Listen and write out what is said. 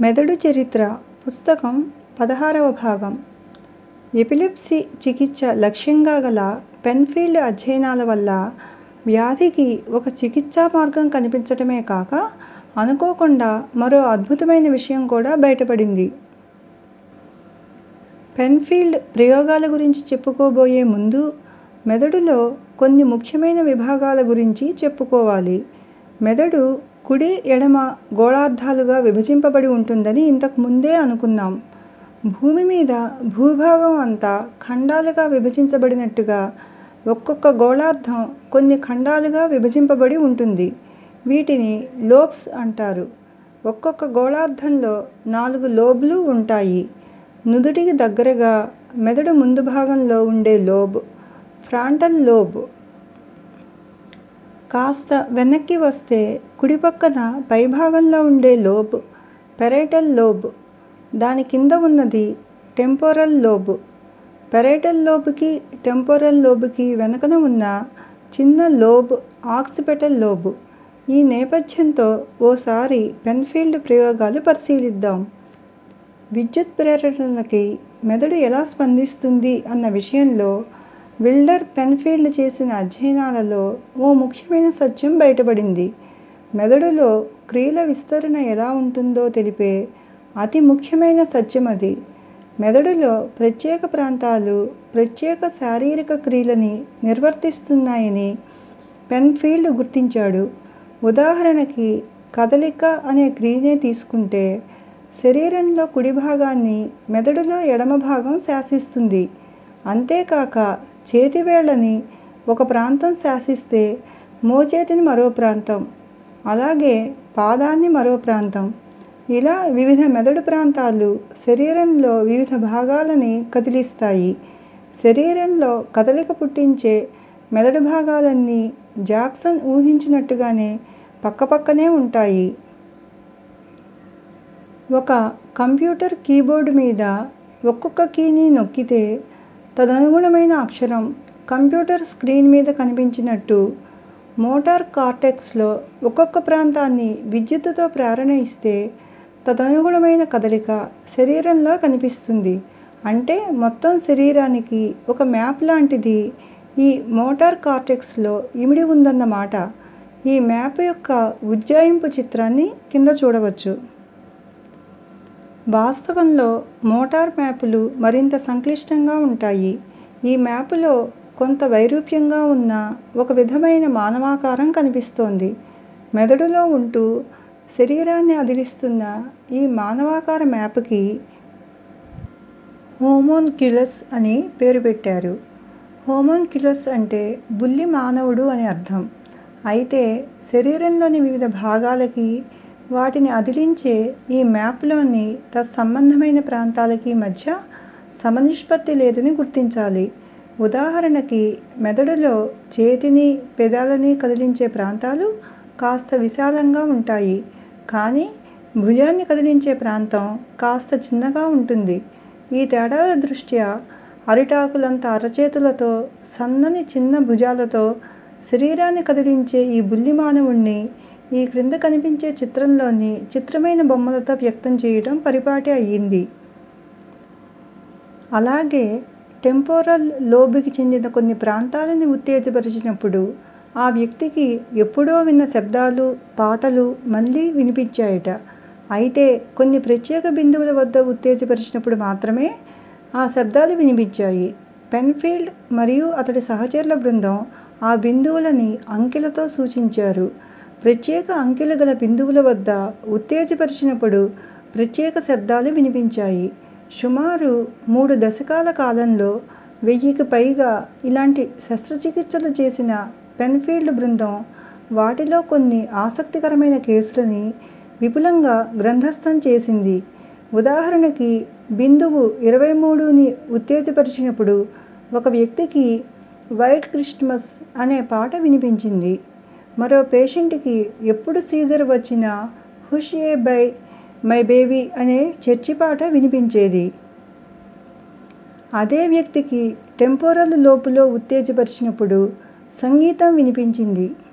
మెదడు చరిత్ర పుస్తకం పదహారవ భాగం ఎపిలెప్సీ చికిత్స లక్ష్యంగా గల పెన్ఫీల్డ్ అధ్యయనాల వల్ల వ్యాధికి ఒక చికిత్సా మార్గం కనిపించటమే కాక అనుకోకుండా మరో అద్భుతమైన విషయం కూడా బయటపడింది. పెన్ఫీల్డ్ ప్రయోగాల గురించి చెప్పుకోబోయే ముందు మెదడులో కొన్ని ముఖ్యమైన విభాగాల గురించి చెప్పుకోవాలి. మెదడు కుడి, ఎడమ గోళార్ధాలుగా విభజింపబడి ఉంటుందని ఇంతకు ముందే అనుకున్నాం. భూమి మీద భూభాగం అంతా ఖండాలుగా విభజించబడినట్టుగా ఒక్కొక్క గోళార్ధం కొన్ని ఖండాలుగా విభజింపబడి ఉంటుంది. వీటిని లోబ్స్ అంటారు. ఒక్కొక్క గోళార్ధంలో నాలుగు లోబ్లు ఉంటాయి. నుదుటికి దగ్గరగా మెదడు ముందు భాగంలో ఉండే లోబ్ ఫ్రాంటల్ లోబ్. కాస్త వెనక్కి వస్తే కుడి పక్కన పైభాగంలో ఉండే లోబ్ పెరైటల్ లోబ్. దాని కింద ఉన్నది టెంపోరల్ లోబ్. పెరైటల్ లోబ్ కి, టెంపోరల్ లోబ్ కి వెనుకన ఉన్న చిన్న లోబ్ ఆక్సిపిటల్ లోబ్. ఈ నేపథ్యంతో ఓసారి పెన్ఫీల్డ్ ప్రయోగాలు పరిశీలిద్దాం. విద్యుత్ ప్రేరణలకి మెదడు ఎలా స్పందిస్తుంది అన్న విషయంలో విల్డర్ పెన్ఫీల్డ్ చేసిన అధ్యయనాలలో ఓ ముఖ్యమైన సత్యం బయటపడింది. మెదడులో క్రియల విస్తరణ ఎలా ఉంటుందో తెలిపే అతి ముఖ్యమైన సత్యమది. మెదడులో ప్రత్యేక ప్రాంతాలు ప్రత్యేక శారీరక క్రియలని నిర్వర్తిస్తున్నాయని పెన్ఫీల్డ్ గుర్తించాడు. ఉదాహరణకి కదలిక అనే క్రియనే తీసుకుంటే శరీరంలో కుడి భాగాన్ని మెదడులో ఎడమ భాగం శాసిస్తుంది. అంతేకాక చేతివేళ్ళని ఒక ప్రాంతం శాసిస్తే మోచేతిని మరో ప్రాంతం, అలాగే పాదాన్ని మరో ప్రాంతం. ఇలా వివిధ మెదడు ప్రాంతాలు శరీరంలో వివిధ భాగాలని కదిలిస్తాయి. శరీరంలో కదలిక పుట్టించే మెదడు భాగాలన్నీ జాక్సన్ ఊహించినట్టుగానే పక్కపక్కనే ఉంటాయి. ఒక కంప్యూటర్ కీబోర్డు మీద ఒక్కొక్క కీని నొక్కితే తదనుగుణమైన అక్షరం కంప్యూటర్ స్క్రీన్ మీద కనిపించినట్టు మోటార్ కార్టెక్స్ లో ఒక్కొక్క ప్రాంతాన్ని విద్యుత్తుతో ప్రేరణ ఇస్తే తదనుగుణమైన కదలిక శరీరంలో కనిపిస్తుంది. అంటే మొత్తం శరీరానికి ఒక మ్యాప్ లాంటిది ఈ మోటార్ కార్టెక్స్ లో ఇమిడి ఉందన్నమాట. ఈ మ్యాప్ యొక్క ఉజ్జాయింపు చిత్రాన్ని కింద చూడవచ్చు. వాస్తవంలో మోటార్ మ్యాపులు మరింత సంక్లిష్టంగా ఉంటాయి. ఈ మ్యాపులో కొంత వైరూప్యంగా ఉన్న ఒక విధమైన మానవాకారం కనిపిస్తోంది. మెదడులో ఉంటూ శరీరాన్ని అదిలిస్తున్న ఈ మానవాకార మ్యాప్ కి హోమున్క్యులస్ అని పేరు పెట్టారు. హోమున్క్యులస్ అంటే బుల్లి మానవుడు అని అర్థం. అయితే శరీరంలోని వివిధ భాగాలకి, వాటిని అదిలించే ఈ మ్యాప్ లోని తత్సంబంధమైన ప్రాంతాలకి మధ్య సమనిష్పత్తి లేదని గుర్తించాలి. ఉదాహరణకి మెదడులో చేతిని, పెదాలని కదిలించే ప్రాంతాలు కాస్త విశాలంగా ఉంటాయి. కానీ భుజాన్ని కదిలించే ప్రాంతం కాస్త చిన్నగా ఉంటుంది. ఈ తేడాల దృష్ట్యా అరిటాకులంత అరచేతులతో, సన్నని చిన్న భుజాలతో శరీరాన్ని కదిలించే ఈ బుల్లి మానవుడ్ని ఈ క్రింద కనిపించే చిత్రంలోని చిత్రమైన బొమ్మలతో వ్యక్తం చేయటం పరిపాటి అయింది. అలాగే టెంపోరల్ లోబ్ కి చెందిన కొన్ని ప్రాంతాలని ఉత్తేజపరచినప్పుడు ఆ వ్యక్తికి ఎప్పుడో విన్న శబ్దాలు, పాటలు మళ్ళీ వినిపించాయట. అయితే కొన్ని ప్రత్యేక బిందువుల వద్ద ఉత్తేజపరచినప్పుడు మాత్రమే ఆ శబ్దాలు వినిపించాయి. పెన్ఫీల్డ్ మరియు అతడి సహచరుల బృందం ఆ బిందువులని అంకెలతో సూచించారు. ప్రత్యేక అంకెలు గల బిందువుల వద్ద ఉత్తేజపరచినప్పుడు ప్రత్యేక శబ్దాలు వినిపించాయి. సుమారు మూడు దశకాల కాలంలో వెయ్యికి పైగా ఇలాంటి శస్త్రచికిత్సలు చేసిన పెన్ఫీల్డ్ బృందం వాటిలో కొన్ని ఆసక్తికరమైన కేసులని విపులంగా గ్రంథస్థం చేసింది. ఉదాహరణకి బిందువు ఇరవై మూడు ని ఉత్తేజపరచినప్పుడు ఒక వ్యక్తికి వైట్ క్రిస్మస్ అనే పాట వినిపించింది. మరో పేషెంట్ కి ఎప్పుడు సీజర్ వచ్చినా hush a bye my baby అనే చర్చి పాట వినిపించేది. అదే వ్యక్తికి టెంపోరల్ లోబ్ లో ఉత్తేజపరచినప్పుడు సంగీతం వినిపించింది.